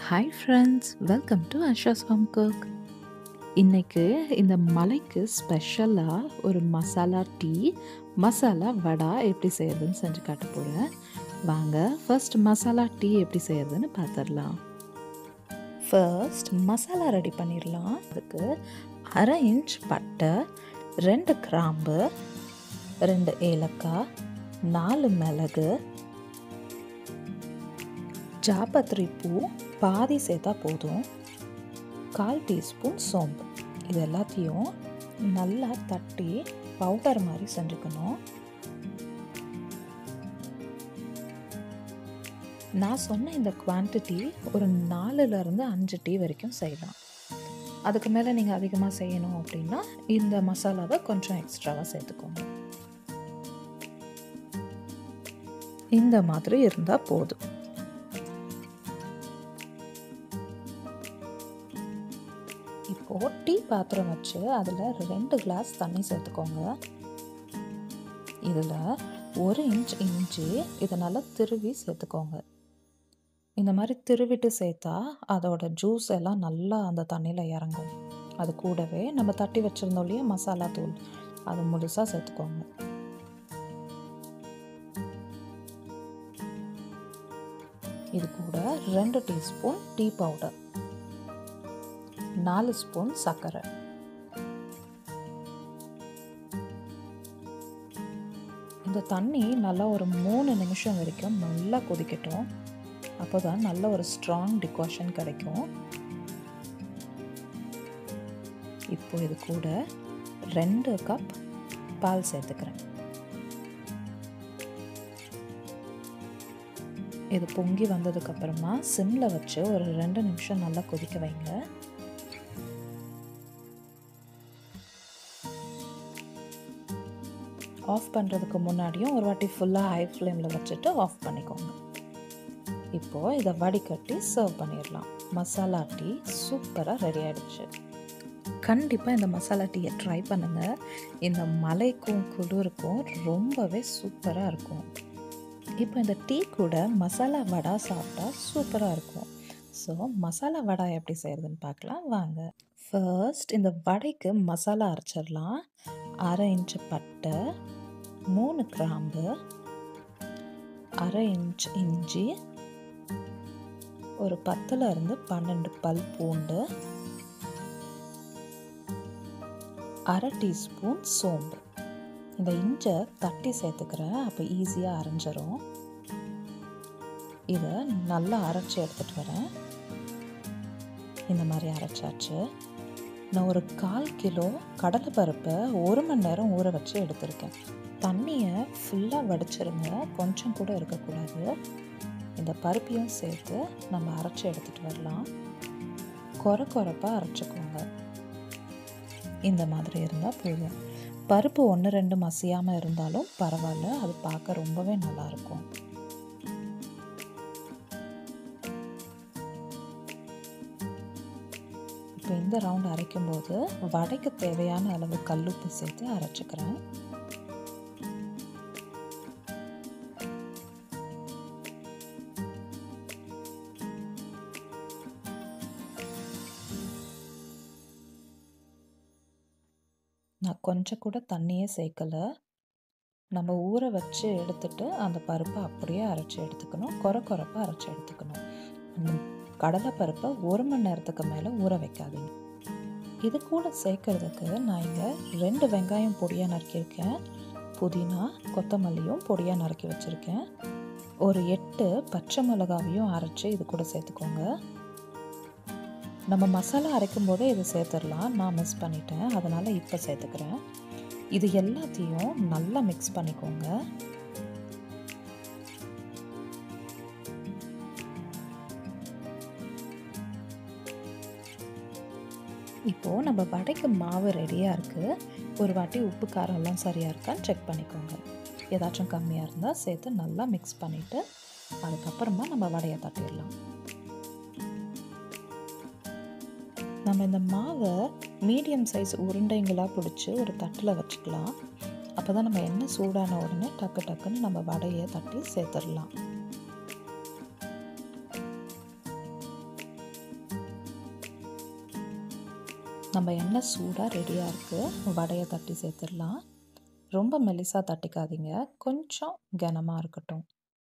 hi friends welcome to Asha's home cook இன்னைக்கு இந்த மலைக்கு ஸ்பெஷலாக ஒரு மசாலா டீ மசாலா வடா எப்படி செய்யறதுன்னு செஞ்சு காட்ட போகிறேன் வாங்க ஃபர்ஸ்ட் மசாலா டீ எப்படி செய்யறதுன்னு பார்த்துடலாம் ஃபர்ஸ்ட் மசாலா ரெடி பண்ணிடலாம் அதுக்கு அரை இன்ச் பட்டை ரெண்டு கிராம்பு ரெண்டு ஏலக்காய் நாலு மிளகு ஜாபத்ரி பூ பாதி சேர்த்தா போதும் கால் டீஸ்பூன் சோம்பு இது எல்லாத்தையும் நல்லா தட்டி பவுடர் மாதிரி செஞ்சுக்கணும் நான் சொன்ன இந்த குவான்டிட்டி ஒரு நாலுலேருந்து அஞ்சு டீ வரைக்கும் செய்யலாம் அதுக்கு மேலே நீங்கள் அதிகமாக செய்யணும் அப்படின்னா இந்த மசாலாவை கொஞ்சம் எக்ஸ்ட்ராவாக சேர்த்துக்கோங்க இந்த மாதிரி இருந்தால் போதும் இப்போது டீ பாத்திரம் வச்சு அதில் ரெண்டு கிளாஸ் தண்ணி சேர்த்துக்கோங்க இதில் ஒரு இன்ச் இஞ்சி இதை நல்லா திருவி சேர்த்துக்கோங்க இந்த மாதிரி திருவிட்டு சேர்த்தா அதோட ஜூஸ் எல்லாம் நல்லா அந்த தண்ணியில் இறங்கும் அது கூடவே நம்ம தட்டி வச்சுருந்தோம் இல்லையா மசாலா தூள் அது முழுசாக சேர்த்துக்கோங்க இது கூட ரெண்டு டீஸ்பூன் டீ பவுடர் நாலு ஸ்பூன் சர்க்கரை இந்த தண்ணி நல்லா ஒரு மூணு நிமிஷம் வரைக்கும் நல்லா கொதிக்கட்டும் அப்போ தான் நல்ல ஒரு ஸ்ட்ராங் டிகாஷன் கிடைக்கும் இப்போ இது கூட ரெண்டு கப் பால் சேர்த்துக்கிறேன் இது பொங்கி வந்ததுக்கப்புறமா சிம்மில் வச்சு ஒரு ரெண்டு நிமிஷம் நல்லா கொதிக்க வைங்க ஆஃப் பண்ணுறதுக்கு முன்னாடியும் ஒரு வாட்டி ஃபுல்லாக ஹை ஃப்ளேமில் வச்சுட்டு ஆஃப் பண்ணிக்கோங்க இப்போது இதை வடிகட்டி சர்வ் பண்ணிடலாம் மசாலா டீ சூப்பராக ரெடி ஆகிடுச்சு கண்டிப்பாக இந்த மசாலா டீயை ட்ரை பண்ணுங்கள் இந்த மலைக்கும் குளிருக்கும் ரொம்பவே சூப்பராக இருக்கும் இப்போ இந்த டீ கூட மசாலா வடா சாப்பிட்டா சூப்பராக இருக்கும் ஸோ மசாலா வடா எப்படி செய்கிறதுன்னு பார்க்கலாம் வாங்க ஃபர்ஸ்ட் இந்த வடைக்கு மசாலா அரைச்சிடலாம் அரை இன்ச்சு பட்டை மூணு கிராம்பு அரை இன்ச் இஞ்சி ஒரு பத்தில் இருந்து பன்னெண்டு பல் பூண்டு அரை டீஸ்பூன் சோம்பு இந்த இஞ்சை தட்டி சேர்த்துக்கிறேன் அப்போ ஈஸியாக அரைஞ்சிரும் இதை நல்லா அரைச்சி எடுத்துகிட்டு வரேன் இந்த மாதிரி அரைச்சாச்சு நான் ஒரு கால் கிலோ கடலைப்பருப்பை ஒரு மணி நேரம் ஊற வச்சு எடுத்திருக்கேன் தண்ணியை ஃபுல்லாக வடிச்சிருங்க கொஞ்சம் கூட இருக்கக்கூடாது இந்த பருப்பையும் சேர்த்து நம்ம அரைச்சி எடுத்துகிட்டு வரலாம் குறை குறைப்பாக அரைச்சிக்கோங்க இந்த மாதிரி இருந்தால் போதும் பருப்பு ஒன்று ரெண்டு மசியாமல் இருந்தாலும் பரவாயில்ல அது பார்க்க ரொம்பவே நல்லாயிருக்கும் இப்போ இந்த ரவுண்ட் அரைக்கும்போது வடைக்கு தேவையான அளவு கல்லுப்பு சேர்த்து அரைச்சிக்கிறேன் நான் கொஞ்சம் கூட தண்ணியே சேர்க்கலை நம்ம ஊற வச்சு எடுத்துட்டு அந்த பருப்பை அப்படியே அரைச்சி எடுத்துக்கணும் குறை குறைப்பாக அரைச்சி எடுத்துக்கணும் அந்த கடலைப்பருப்பை ஒரு மணி நேரத்துக்கு மேலே ஊற வைக்காதீங்க இது கூட சேர்க்கறதுக்கு நான் இங்கே ரெண்டு வெங்காயம் பொடியாக நறுக்கியிருக்கேன் புதினா கொத்தமல்லியும் பொடியாக நறுக்கி வச்சுருக்கேன் ஒரு எட்டு பச்சை மிளகாவையும் அரைச்சி இது கூட சேர்த்துக்கோங்க நம்ம மசாலா அரைக்கும் போதே இதை சேர்த்துடலாம் நான் மிஸ் பண்ணிட்டேன் அதனால் இப்போ சேர்த்துக்கிறேன் இது எல்லாத்தையும் நல்லா மிக்ஸ் பண்ணிக்கோங்க இப்போது நம்ம வடைக்கு மாவு ரெடியாக இருக்குது ஒரு வாட்டி உப்பு காரம்லாம் சரியாக இருக்கான்னு செக் பண்ணிக்கோங்க ஏதாச்சும் கம்மியாக இருந்தால் சேர்த்து நல்லா மிக்ஸ் பண்ணிவிட்டு அதுக்கப்புறமா நம்ம வடையை தட்டிடலாம் நம்ம இந்த மாவை மீடியம் சைஸ் உருண்டைங்களாக பிடிச்சி ஒரு தட்டில் வச்சுக்கலாம் அப்போ தான் நம்ம எண்ணெய் சூடான உடனே டக்கு டக்குன்னு நம்ம வடையை தட்டி சேர்த்துடலாம் நம்ம எண்ணெய் சூடாக ரெடியாக இருக்குது வடையை தட்டி சேர்த்துடலாம் ரொம்ப மெலிசாக தட்டிக்காதீங்க கொஞ்சம் கனமாக இருக்கட்டும்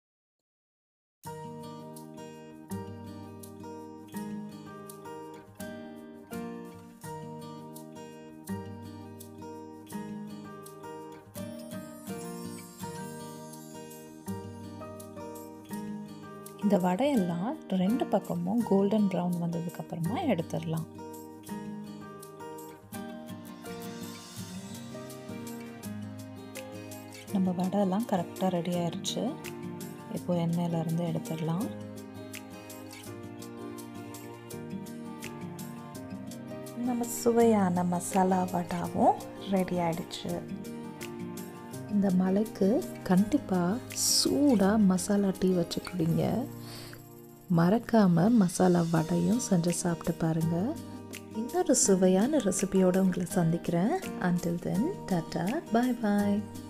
இந்த வடையெல்லாம் ரெண்டு பக்கமும் கோல்டன் ப்ரௌன் வந்ததுக்கப்புறமா எடுத்துடலாம் நம்ம வடையெல்லாம் கரெக்டாக ரெடி ஆயிடுச்சு இப்போது எண்ணெயிலேருந்து எடுத்துடலாம் நம்ம சுவையான மசாலா வடாவும் ரெடி ஆயிடுச்சு இந்த மலைக்கு கண்டிப்பாக சூடாக மசாலா டீ வச்சு குடிங்க மறக்காமல் மசாலா வடையும் செஞ்சு சாப்பிட்டு பாருங்கள் இன்னொரு சுவையான ரெசிபியோடு உங்களை சந்திக்கிறேன் அண்டில் தென் டாட்டா பாய் பாய்